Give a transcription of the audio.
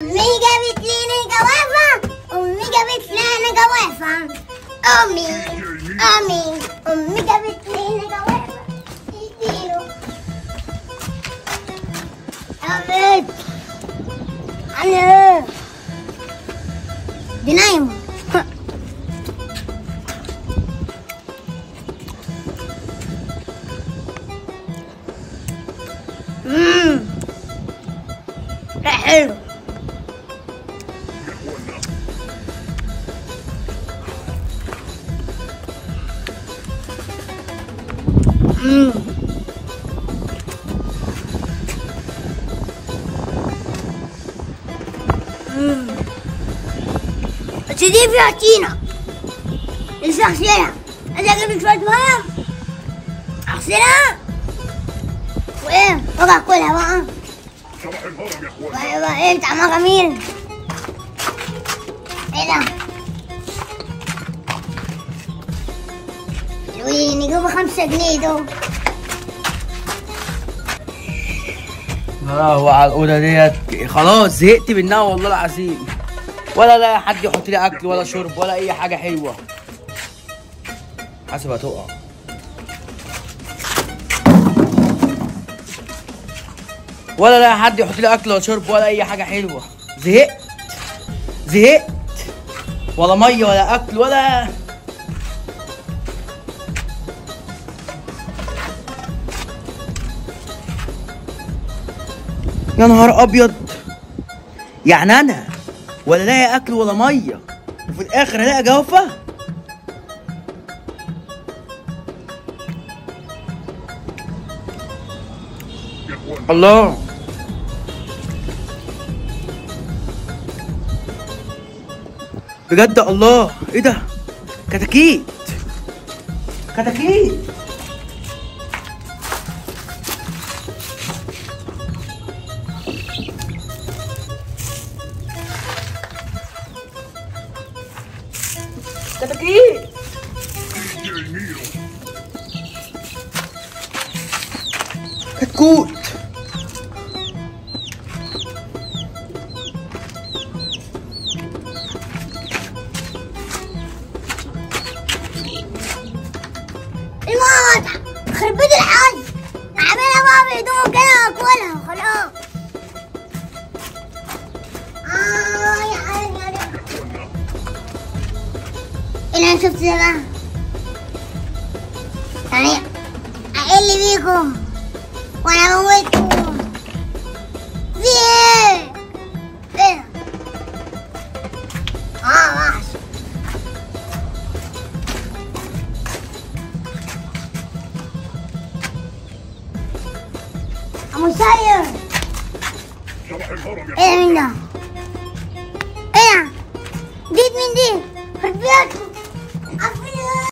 امي جابت لنا جوافه امي جابت لنا جوافه امي امي امي جابت لنا جوافه اديله يا بنت انا دي نايمه امم لا حلو امم امم بس دي فيها طينة لسه اغسلها عايز اجيب شوية مية اغسلها وايه بقى اكلها بقى صباح الهرم يا اخوان بقى بقى ايه طعمها جميل ايه ده قولي نجيبه خمسة جنيه دول لا هو على الاوضه ديت خلاص زهقت منها والله العظيم ولا لا حد يحط لي اكل ولا شرب ولا اي حاجه حلوه حاسب هتقع ولا لا حد يحط لي اكل ولا شرب ولا اي حاجه حلوه زهقت زهقت ولا ميه ولا اكل ولا يا نهار ابيض يعني انا ولا لاقي اكل ولا ميه وفي الاخر الاقي جوافه يا اخوان الله بجد الله ايه ده كتاكيت كتاكيت كتاكيت دي جي ميرو كتكوت المقاطع خرب بيت الحظ اعملها بقى بهدوء كده واكلها وخلاص آه يا حبيبي يا رب. ايه اللي شفت ده بقى يعني اقل بيكم وانا موتكم في ايه ايه اه وحش ابو ساير صباح الهرم يا ايه ده مين ده؟ ايه ده؟ جيت من دي؟ خربيتكم